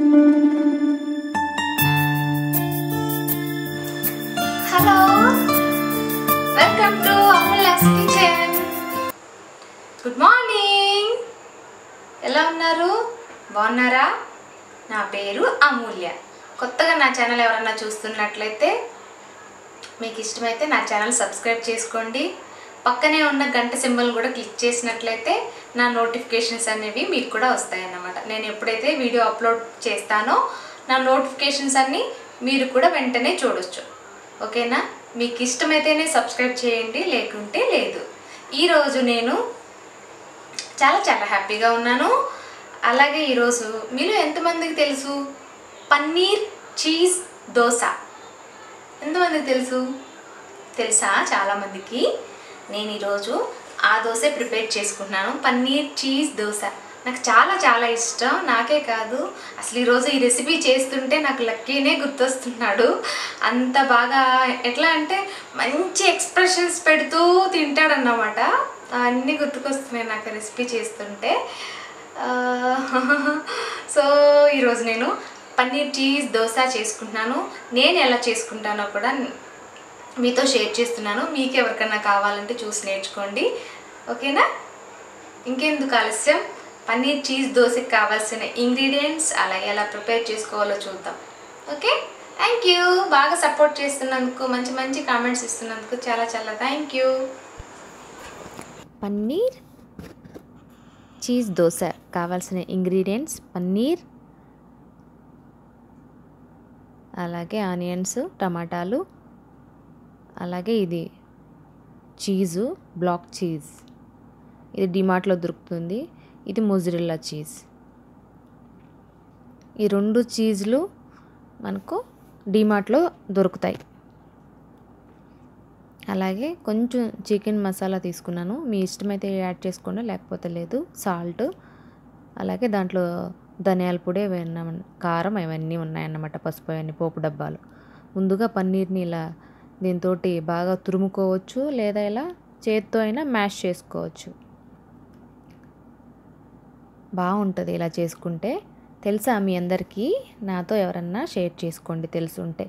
Hello welcome to Amulya's kitchen good morning ఎలా ఉన్నారు బాగున్నారా నా పేరు అమూల్య కొత్తగా నా ఛానల్ ఎవరన్నా చూస్తున్నట్లయితే మీకు ఇష్టమైతే నా ఛానల్ సబ్స్క్రైబ్ చేసుకోండి పక్కనే ఉన్న గంట సింబల్ కూడా క్లిక్ చేసినట్లయితే నా నోటిఫికేషన్స్ అనేవి మీకు కూడా వస్తాయన్నమాట నేను ఎప్పుడైతే వీడియో అప్లోడ్ చేస్తానో నా నోటిఫికేషన్స్ అన్నీ మీరు కూడా వెంటనే చూడొచ్చు ఓకేనా మీకు ఇష్టమైతేనే సబ్స్క్రైబ్ చేయండి లేకుంటే లేదు ఈరోజు నేను చాలా చాలా హ్యాపీగా ఉన్నాను అలాగే ఈరోజు మీలో ఎంతమందికి తెలుసు పన్నీర్ చీజ్ దోశ ఎంతమందికి తెలుసు తెలుసా చాలామందికి నేను ఈరోజు ఆ దోశ ప్రిపేర్ చేసుకుంటున్నాను పన్నీర్ చీజ్ దోశ నాకు చాలా చాలా ఇష్టం నాకే కాదు అసలు ఈరోజు ఈ రెసిపీ చేస్తుంటే నాకు లక్కీనే గుర్తొస్తున్నాడు అంత బాగా ఎట్లా అంటే మంచి ఎక్స్ప్రెషన్స్ పెడుతూ తింటాడన్నమాట అన్నీ గుర్తుకొస్తున్నాయి నాకు రెసిపీ చేస్తుంటే ఆ, సో ఈరోజు నేను పన్నీర్ చీజ్ దోశ చేసుకుంటున్నాను నేను ఎలా చేసుకుంటానో కూడా మీతో షేర్ చేస్తున్నాను మీకు ఎవరికన్నా కావాలంటే చూసి నేర్చుకోండి ఓకేనా ఇంకెందుకు ఆలస్యం పన్నీర్ చీజ్ దోశకి కావాల్సిన ఇంగ్రీడియంట్స్ అలా ఎలా ప్రిపేర్ చేసుకోవాలో చూద్దాం ఓకే థ్యాంక్ యూ బాగా సపోర్ట్ చేస్తున్నందుకు మంచి మంచి కామెంట్స్ ఇస్తున్నందుకు చాలా చాలా thank you paneer cheese dosa కావాల్సిన ఇంగ్రీడియంట్స్ పన్నీర్ అలాగే ఆనియన్స్ టమాటాలు అలాగే ఇది చీజు బ్లాక్ చీజ్ ఇది డిమార్ట్లో దొరుకుతుంది ఇది మొజరిల్లా చీజ్ ఈ రెండు చీజ్లు మనకు డిమార్ట్లో దొరుకుతాయి అలాగే కొంచెం చికెన్ మసాలా తీసుకున్నాను మీ ఇష్టమైతే యాడ్ చేసుకోండి లేకపోతే లేదు సాల్ట్ అలాగే దాంట్లో ధనియాల పొడి అవన్నీ కారం అవన్నీ ఉన్నాయన్నమాట పసుపు అవన్నీ పోపు డబ్బాలు ముందుగా పన్నీర్ని ఇలా దీంతో బాగా తురుముకోవచ్చు లేదా ఇలా చేత్తో అయినా మ్యాష్ చేసుకోవచ్చు బాగుంటుంది ఇలా చేసుకుంటే తెలుసా మీ అందరికీ నాతో ఎవరన్నా షేర్ చేసుకోండి తెలుసుంటే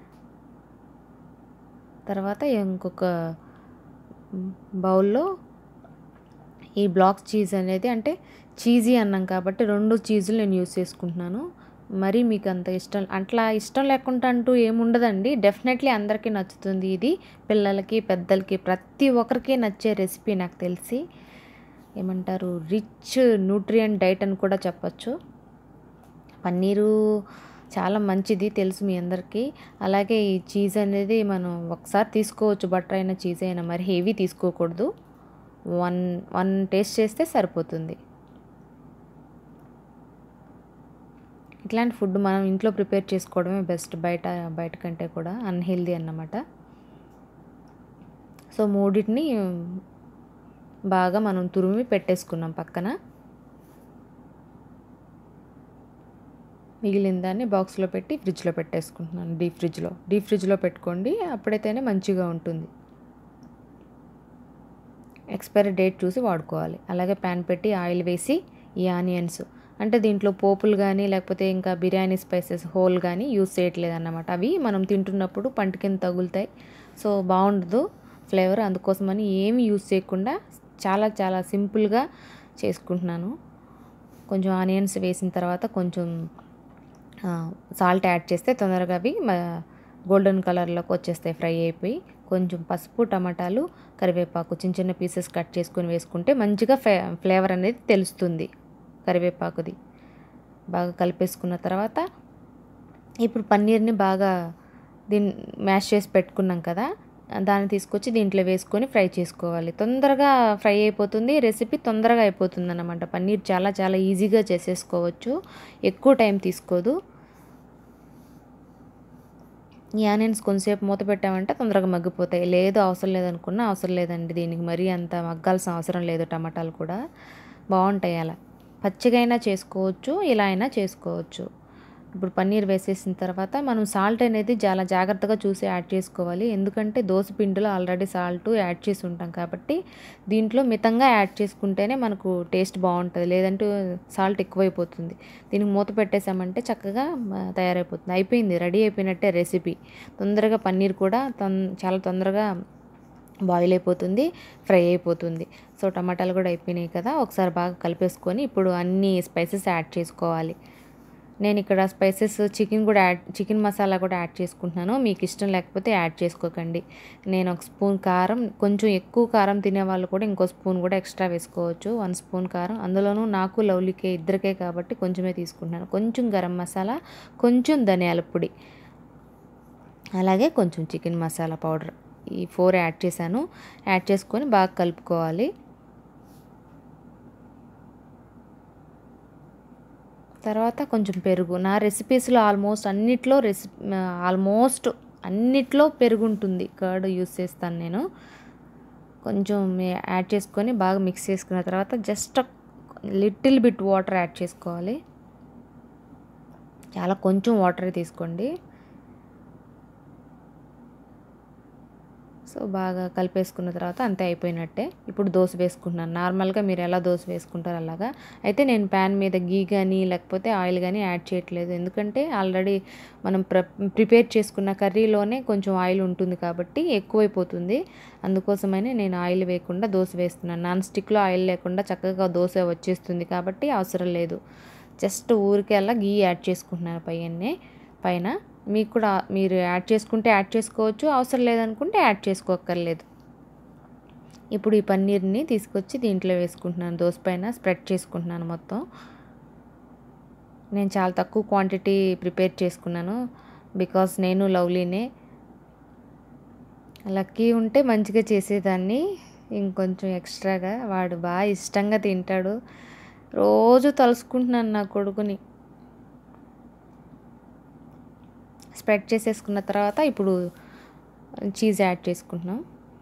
తర్వాత ఇంకొక బౌల్లో ఈ బ్లాక్ చీజ్ అనేది అంటే చీజీ అన్నాం కాబట్టి రెండు చీజులు నేను యూస్ చేసుకుంటున్నాను మరి మీకు అంత ఇష్టం అట్లా ఇష్టం లేకుండా అంటూ ఏముండదండి డెఫినెట్లీ అందరికీ నచ్చుతుంది ఇది పిల్లలకి పెద్దలకి ప్రతి ఒక్కరికి నచ్చే రెసిపీ నాకు తెలిసి ఏమంటారు రిచ్ న్యూట్రియం డైట్ అని కూడా చెప్పచ్చు పన్నీరు చాలా మంచిది తెలుసు మీ అందరికీ అలాగే ఈ చీజ్ అనేది మనం ఒకసారి తీసుకోవచ్చు బటర్ అయినా చీజ్ అయినా మరి హెవీ తీసుకోకూడదు వన్ వన్ టేస్ట్ చేస్తే సరిపోతుంది ఇట్లాంటి ఫుడ్ మనం ఇంట్లో ప్రిపేర్ చేసుకోవడమే బెస్ట్ బయట బయట కంటే కూడా అన్హెల్దీ అన్నమాట సో మూడింటిని బాగా మనం తురిమి పెట్టేసుకున్నాం పక్కన మిగిలిన దాన్ని బాక్స్లో పెట్టి ఫ్రిడ్జ్లో పెట్టేసుకుంటున్నాను డీప్ ఫ్రిడ్జ్లో డీప్ ఫ్రిడ్జ్లో పెట్టుకోండి అప్పుడైతేనే మంచిగా ఉంటుంది ఎక్స్పైరీ డేట్ చూసి వాడుకోవాలి అలాగే ప్యాన్ పెట్టి ఆయిల్ వేసి ఈ ఆనియన్స్ అంటే దీంట్లో పోపులు కానీ లేకపోతే ఇంకా బిర్యానీ స్పైసెస్ హోల్ కానీ యూస్ చేయట్లేదు అన్నమాట అవి మనం తింటున్నప్పుడు పంట కింద తగులుతాయి సో బాగుండదు ఫ్లేవర్ అందుకోసమని ఏమి యూస్ చేయకుండా చాలా చాలా సింపుల్గా చేసుకుంటున్నాను కొంచెం ఆనియన్స్ వేసిన తర్వాత కొంచెం సాల్ట్ యాడ్ చేస్తే తొందరగా అవి గోల్డెన్ కలర్లోకి వచ్చేస్తాయి ఫ్రై అయిపోయి కొంచెం పసుపు టమాటాలు కరివేపాకు చిన్న చిన్న పీసెస్ కట్ చేసుకొని వేసుకుంటే మంచిగా ఫ్లేవర్ అనేది తెలుస్తుంది కరివేపాకుది బాగా కలిపేసుకున్న తర్వాత ఇప్పుడు పన్నీర్ని బాగా దీన్ని మ్యాష్ చేసి పెట్టుకున్నాం కదా దాన్ని తీసుకొచ్చి దీంట్లో వేసుకొని ఫ్రై చేసుకోవాలి తొందరగా ఫ్రై అయిపోతుంది రెసిపీ తొందరగా అయిపోతుంది అన్నమాట పన్నీర్ చాలా చాలా ఈజీగా చేసేసుకోవచ్చు ఎక్కువ టైం తీసుకోదు ఈ ఆనియన్స్ కొంచెంసేపు మూత పెట్టామంటే తొందరగా మగ్గిపోతాయి లేదు అవసరం లేదనుకున్నా అవసరం లేదండి దీనికి మరీ అంత మగ్గాల్సిన అవసరం లేదు టమాటాలు కూడా బాగుంటాయి అలా పచ్చిగా అయినా చేసుకోవచ్చు ఇలా అయినా చేసుకోవచ్చు ఇప్పుడు పన్నీర్ వేసేసిన తర్వాత మనం సాల్ట్ అనేది చాలా జాగ్రత్తగా చూసి యాడ్ చేసుకోవాలి ఎందుకంటే దోశ పిండిలో ఆల్రెడీ సాల్ట్ యాడ్ చేసి ఉంటాం కాబట్టి దీంట్లో మితంగా యాడ్ చేసుకుంటేనే మనకు టేస్ట్ బాగుంటుంది లేదంటే సాల్ట్ ఎక్కువైపోతుంది దీనికి మూత పెట్టేసామంటే చక్కగా మ, తయారైపోతుంది అయిపోయింది రెడీ అయిపోయినట్టే రెసిపీ తొందరగా పన్నీర్ కూడా తొన్ చాలా తొందరగా బాయిల్ అయిపోతుంది ఫ్రై అయిపోతుంది సో టమాటాలు కూడా అయిపోయినాయి కదా ఒకసారి బాగా కలిపేసుకొని ఇప్పుడు అన్ని స్పైసెస్ యాడ్ చేసుకోవాలి నేను ఇక్కడ స్పైసెస్ చికెన్ కూడా యాడ్ చికెన్ మసాలా కూడా యాడ్ చేసుకుంటున్నాను మీకు ఇష్టం లేకపోతే యాడ్ చేసుకోకండి నేను ఒక స్పూన్ కారం కొంచెం ఎక్కువ కారం తినే వాళ్ళు కూడా ఇంకో స్పూన్ కూడా ఎక్స్ట్రా వేసుకోవచ్చు వన్ స్పూన్ కారం అందులోనూ నాకు లవ్లీకే ఇద్దరికే కాబట్టి కొంచెమే తీసుకుంటున్నాను కొంచెం గరం మసాలా కొంచెం ధనియాల పొడి అలాగే కొంచెం చికెన్ మసాలా పౌడర్ ఈ ఫోర్ యాడ్ చేశాను యాడ్ చేసుకొని బాగా కలుపుకోవాలి తర్వాత కొంచెం పెరుగు నా రెసిపీస్లో ఆల్మోస్ట్ అన్నిట్లో రెసిపీ ఆల్మోస్ట్ అన్నిట్లో పెరుగు ఉంటుంది కర్డ్ యూస్ చేస్తాను నేను కొంచెం యాడ్ చేసుకొని బాగా మిక్స్ చేసుకున్న తర్వాత just little bit water add చేసుకోవాలి చాలా కొంచెం వాటర్ తీసుకోండి సో బాగా కలిపేసుకున్న తర్వాత అంతే అయిపోయినట్టే ఇప్పుడు దోశ వేసుకుంటున్నాను నార్మల్గా మీరు ఎలా దోశ వేసుకుంటారు అలాగా అయితే నేను ప్యాన్ మీద గీ కానీ లేకపోతే ఆయిల్ కానీ యాడ్ చేయట్లేదు ఎందుకంటే ఆల్రెడీ మనం ప్ర ప్రిపేర్ చేసుకున్న కర్రీలోనే కొంచెం ఆయిల్ ఉంటుంది కాబట్టి ఎక్కువైపోతుంది అందుకోసమని నేను ఆయిల్ వేయకుండా దోశ వేస్తున్నాను నాన్ స్టిక్లో ఆయిల్ లేకుండా చక్కగా దోశ వచ్చేస్తుంది కాబట్టి అవసరం లేదు జస్ట్ ఊరికే అలా గీ యాడ్ చేసుకుంటున్నాను పైనే పైన మీకు కూడా మీరు యాడ్ చేసుకుంటే యాడ్ చేసుకోవచ్చు అవసరం లేదనుకుంటే యాడ్ చేసుకోక్కర్లేదు ఇప్పుడు ఈ పన్నీర్ని తీసుకొచ్చి దీంట్లో వేసుకుంటున్నాను దోశ పైన స్ప్రెడ్ చేసుకుంటున్నాను మొత్తం నేను చాలా తక్కువ క్వాంటిటీ ప్రిపేర్ చేసుకున్నాను బికాస్ నేను లవ్లీనే లక్కీ ఉంటే మంచిగా చేసేదాన్ని ఇంకొంచెం ఎక్స్ట్రాగా వాడు బాగా ఇష్టంగా తింటాడు రోజు తలుసుకుంటున్నాను నా కొడుకుని స్ప్రెడ్ చేసేసుకున్న తర్వాత ఇప్పుడు చీజ్ యాడ్ చేసుకుంటున్నాం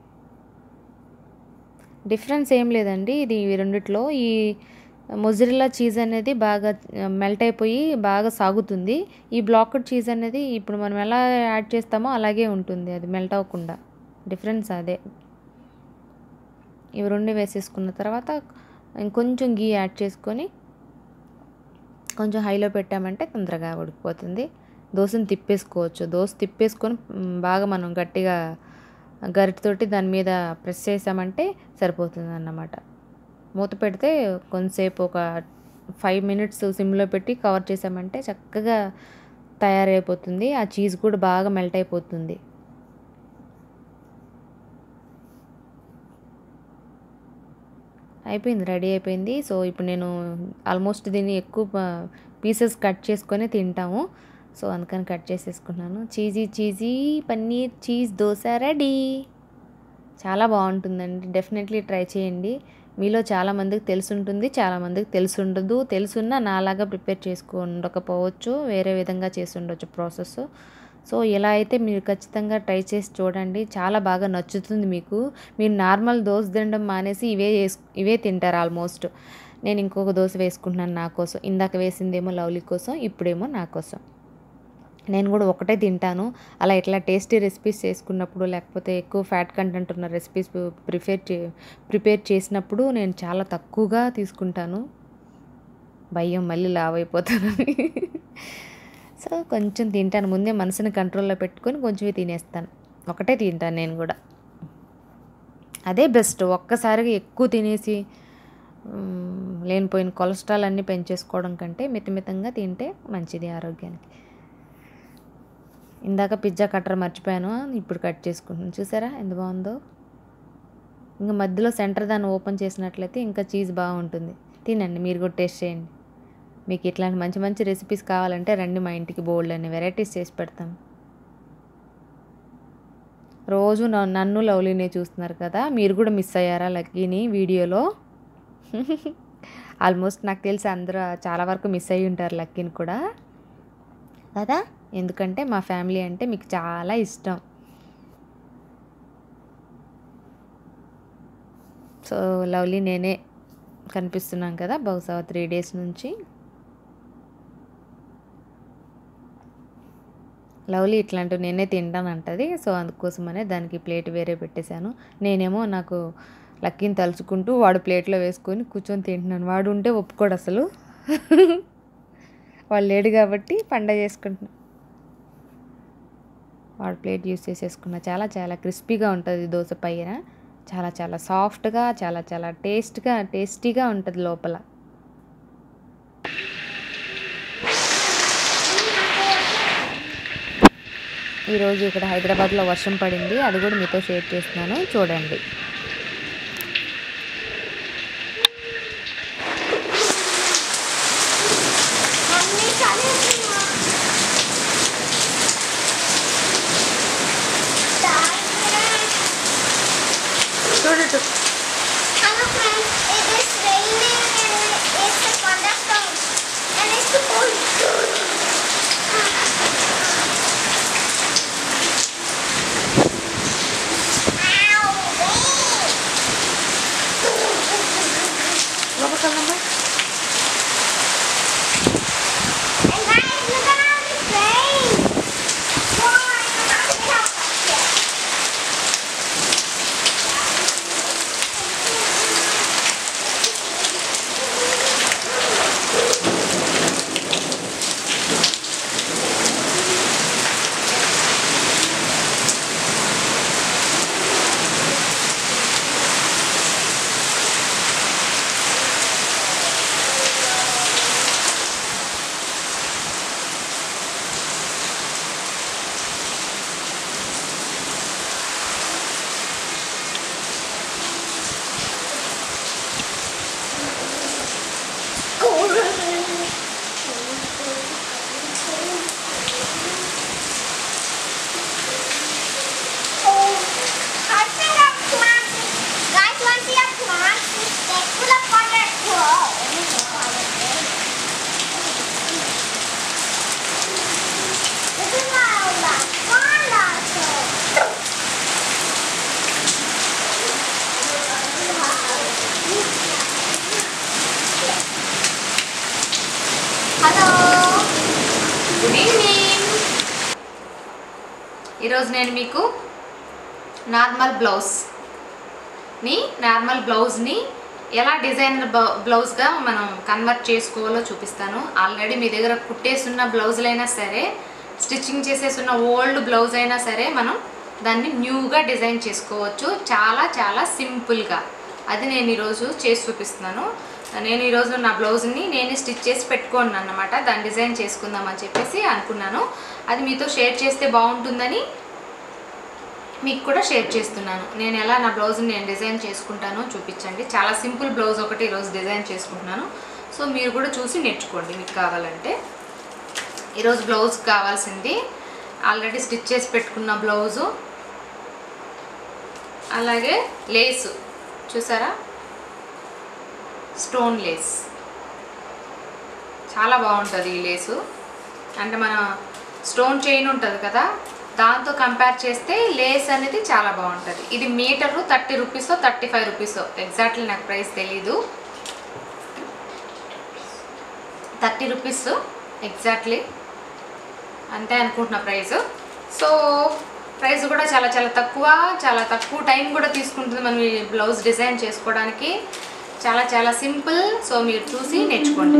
డిఫరెన్స్ ఏం లేదండి ఇది ఈ రెండిట్లో ఈ మొజరిల్లా చీజ్ అనేది బాగా మెల్ట్ అయిపోయి బాగా సాగుతుంది ఈ బ్లాక్డ్ చీజ్ అనేది ఇప్పుడు మనం ఎలా యాడ్ చేస్తామో అలాగే ఉంటుంది అది మెల్ట్ అవ్వకుండా డిఫరెన్స్ అదే ఇవి రెండు వేసేసుకున్న తర్వాత ఇంకొంచెం గీ యాడ్ చేసుకొని కొంచెం హైలో పెట్టామంటే తొందరగా ఉడికిపోతుంది దోశని తిప్పేసుకోవచ్చు దోశ తిప్పేసుకొని మ్, బాగా మనం గట్టిగా గరిటతోటి దాని మీద ప్రెస్ చేసామంటే సరిపోతుంది అన్నమాట మూత పెడితే కొంతసేపు ఒక ఫైవ్ మినిట్స్ సిమ్లో పెట్టి కవర్ చేసామంటే చక్కగా తయారైపోతుంది ఆ చీజ్ కూడా బాగా మెల్ట్ అయిపోతుంది అయిపోయింది రెడీ అయిపోయింది సో ఇప్పుడు నేను ఆల్మోస్ట్ దీన్ని ఎక్కువ పీసెస్ కట్ చేసుకొని తింటాము సో అందుకని కట్ చేసేసుకున్నాను cheesy cheesy paneer cheese dosa ready చాలా బాగుంటుందండి డెఫినెట్లీ ట్రై చేయండి మీలో చాలామందికి తెలిసి ఉంటుంది చాలామందికి తెలిసి ఉండదు తెలుసున్నా నాలాగా ప్రిపేర్ చేసుకో ఉండకపోవచ్చు వేరే విధంగా చేసి ఉండొచ్చు ప్రాసెస్ సో ఇలా అయితే మీరు ఖచ్చితంగా ట్రై చేసి చూడండి చాలా బాగా నచ్చుతుంది మీకు మీరు నార్మల్ దోశ తినడం మానేసి ఇవే వేసు ఇవే తింటారు ఆల్మోస్ట్ నేను ఇంకొక దోశ వేసుకుంటున్నాను నా కోసం ఇందాక వేసిందేమో లవ్లీ కోసం ఇప్పుడేమో నా కోసం నేను కూడా ఒకటే తింటాను అలా ఇట్లా టేస్టీ రెసిపీస్ చేసుకున్నప్పుడు లేకపోతే ఎక్కువ ఫ్యాట్ కంటెంట్ ఉన్న రెసిపీస్ ప్రిపేర్ చే ప్రిపేర్ చేసినప్పుడు నేను చాలా తక్కువగా తీసుకుంటాను భయం మళ్ళీ లావ్ అయిపోతానని సో కొంచెం తింటాను ముందే మనసుని కంట్రోల్లో పెట్టుకొని కొంచెమే తినేస్తాను ఒకటే తింటాను నేను కూడా అదే బెస్ట్ ఒక్కసారిగా ఎక్కువ తినేసి మ్, లేనిపోయిన కొలెస్ట్రాల్ అన్నీ పెంచేసుకోవడం కంటే మితమితంగా తింటే మంచిది ఆరోగ్యానికి ఇందాక పిజ్జా కట్టర్ మర్చిపోయాను ఇప్పుడు కట్ చేసుకుంటున్నాను చూసారా ఎంత బాగుందో ఇంకా మధ్యలో సెంటర్ దాన్ని ఓపెన్ చేసినట్లయితే ఇంకా చీజ్ బాగుంటుంది తినండి మీరు కూడా టేస్ట్ చేయండి మీకు ఇట్లాంటి మంచి మంచి రెసిపీస్ కావాలంటే రండి మా ఇంటికి బోల్డ్ అన్ని వెరైటీస్ చేసి పెడతాం రోజు నా- నన్ను లవ్లీనే చూస్తున్నారు కదా మీరు కూడా మిస్ అయ్యారా లక్కీని వీడియోలో ఆల్మోస్ట్ నాకు తెలిసి అందరూ చాలా వరకు మిస్ అయ్యి ఉంటారు లక్కీని కూడా కదా ఎందుకంటే మా ఫ్యామిలీ అంటే మీకు చాలా ఇష్టం సో లవ్లీ నేనే కనిపిస్తున్నాం కదా బహుశా త్రీ డేస్ నుంచి లవ్లీ ఇట్లాంటివి నేనే తింటాను అంటది సో అందుకోసమనే దానికి ప్లేట్ వేరే పెట్టేశాను నేనేమో నాకు లక్కీని తలుచుకుంటూ వాడు ప్లేట్లో వేసుకొని కూర్చొని తింటున్నాను వాడు ఉంటే ఒప్పుకోడు అసలు వాడు లేడు కాబట్టి పండగ చేసుకుంటున్నా వాడు ప్లేట్ యూస్ చేసేసుకున్నా చాలా చాలా క్రిస్పీగా ఉంటుంది దోశ పైన చాలా చాలా సాఫ్ట్గా చాలా చాలా టేస్ట్గా టేస్టీగా ఉంటుంది లోపల ఈరోజు ఇక్కడ హైదరాబాద్లో వర్షం పడింది అది కూడా మీతో షేర్ చేస్తున్నాను చూడండి మమ్మీ చదువుతున్నా చూడటు Hello friends, it is raining and it's a thunderstorm and it's cold. And guys, look at all this rain. Wow, I'm not gonna help us yet. Hello good evening ఈరోజు నేను మీకు normal బ్లౌజ్ని normal బ్లౌజ్ని ఎలా designer బ్లౌజ్గా మనం convert చేసుకోవాలో చూపిస్తాను already మీ దగ్గర కుట్టేసున్న బ్లౌజులైనా సరే స్టిచ్చింగ్ చేసేసున్న ఓల్డ్ బ్లౌజ్ అయినా సరే మనం దాన్ని న్యూగా డిజైన్ చేసుకోవచ్చు చాలా చాలా సింపుల్గా అది నేను ఈరోజు చేసి చూపిస్తున్నాను నేను ఈరోజు నా బ్లౌజ్ని నేను స్టిచ్ చేసి పెట్టుకోను అన్నమాట దాన్ని డిజైన్ చేసుకుందామని చెప్పేసి అనుకున్నాను అది మీతో షేర్ చేస్తే బాగుంటుందని మీకు కూడా షేర్ చేస్తున్నాను నేను ఎలా నా బ్లౌజ్ని నేను డిజైన్ చేసుకుంటానో చూపించండి చాలా సింపుల్ బ్లౌజ్ ఒకటి ఈరోజు డిజైన్ చేసుకుంటున్నాను సో మీరు కూడా చూసి నేర్చుకోండి మీకు కావాలంటే ఈరోజు బ్లౌజ్ కావాల్సింది ఆల్రెడీ స్టిచ్ చేసి పెట్టుకున్న బ్లౌజు అలాగే లేసు చూసారా స్టోన్ లేస్ చాలా బాగుంటుంది ఈ లేసు అంటే మన స్టోన్ చైన్ ఉంటుంది కదా దాంతో కంపేర్ చేస్తే లేస్ అనేది చాలా బాగుంటుంది ఇది మీటరు థర్టీ రూపీసో థర్టీ ఫైవ్ రూపీసో ఎగ్జాక్ట్లీ నాకు ప్రైస్ తెలీదు థర్టీ రూపీస్ ఎగ్జాక్ట్లీ అంతే అనుకుంటున్న ప్రైస్ సో ప్రైస్ కూడా చాలా చాలా తక్కువ చాలా తక్కువ టైం కూడా తీసుకుంటుంది మనం ఈ బ్లౌజ్ డిజైన్ చేసుకోవడానికి చాలా చాలా సింపుల్ సో మీరు చూసి నేర్చుకోండి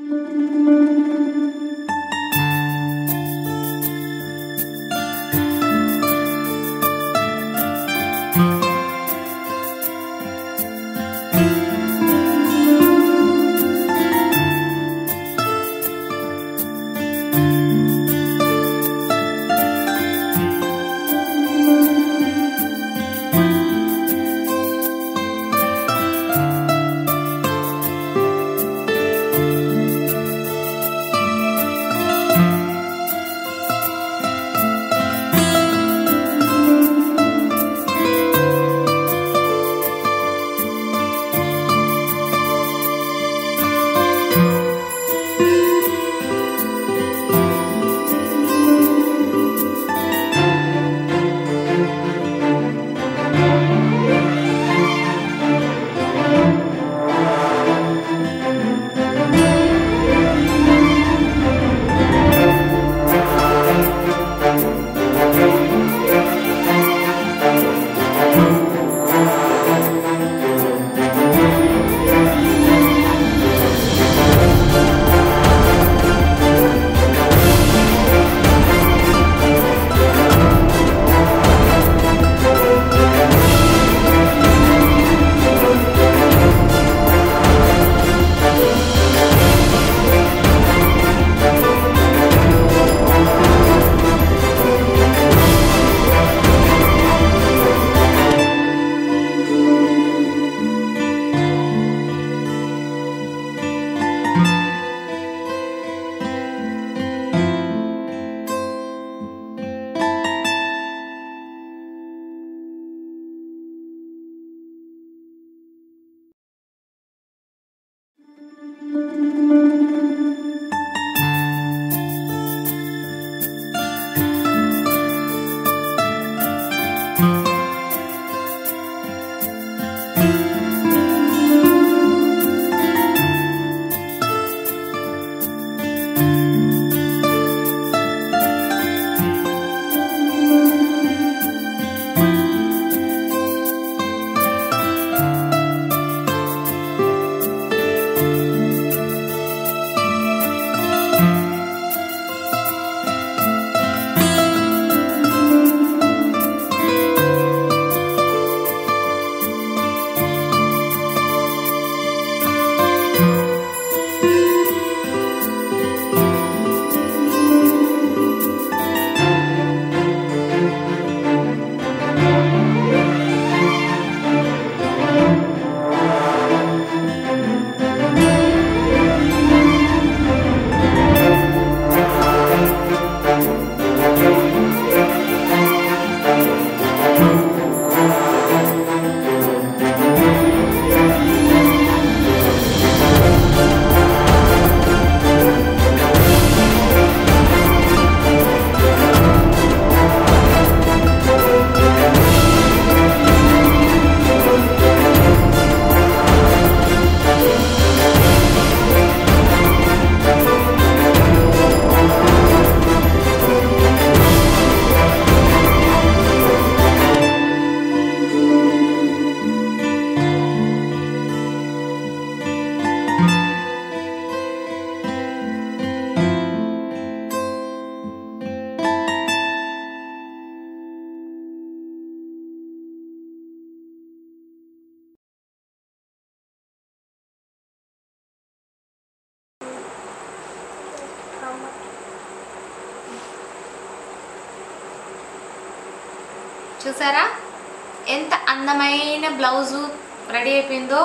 చూసారా ఎంత అందమైన బ్లౌజు రెడీ అయిపోయిందో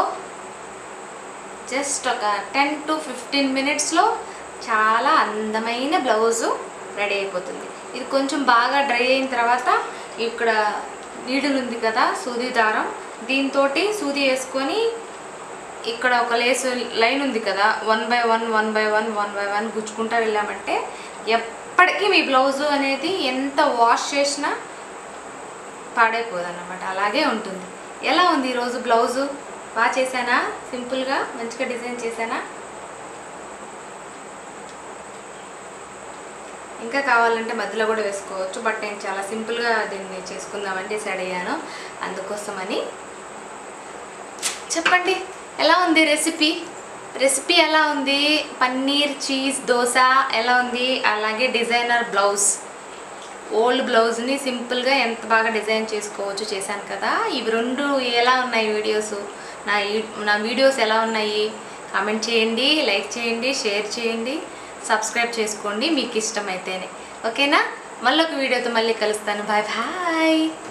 జస్ట్ ఒక టెన్ టు ఫిఫ్టీన్ మినిట్స్లో చాలా అందమైన బ్లౌజు రెడీ అయిపోతుంది ఇది కొంచెం బాగా డ్రై అయిన తర్వాత ఇక్కడ నీడిల్ ఉంది కదా సూది దారం దీంతో సూది వేసుకొని ఇక్కడ ఒక లేసు లైన్ ఉంది కదా one by one one by one one by one గుచ్చుకుంటా వెళ్ళామంటే ఎప్పటికీ మీ బ్లౌజు అనేది ఎంత వాష్ చేసినా పాడైపోదు అన్నమాట అలాగే ఉంటుంది ఎలా ఉంది ఈరోజు బ్లౌజు బాగా చేశానా సింపుల్గా మంచిగా డిజైన్ చేశానా ఇంకా కావాలంటే మధ్యలో కూడా వేసుకోవచ్చు బట్ నేను చాలా సింపుల్గా దీన్ని చేసుకుందామని డిసైడ్ అయ్యాను అందుకోసమని చెప్పండి ఎలా ఉంది రెసిపీ రెసిపీ ఎలా ఉంది పన్నీర్ చీజ్ దోశ ఎలా ఉంది అలాగే డిజైనర్ బ్లౌజ్ ఓల్డ్ బ్లౌజ్ని సింపుల్గా ఎంత బాగా డిజైన్ చేసుకోవచ్చు చేశాను కదా ఇవి రెండు ఎలా ఉన్నాయి వీడియోస్ నా ఈ- నా వీడియోస్ ఎలా ఉన్నాయి కామెంట్ చేయండి లైక్ చేయండి షేర్ చేయండి సబ్స్క్రైబ్ చేసుకోండి మీకు ఇష్టమైతేనే ఓకేనా మళ్ళీ ఒక వీడియోతో మళ్ళీ కలుస్తాను బాయ్ బాయ్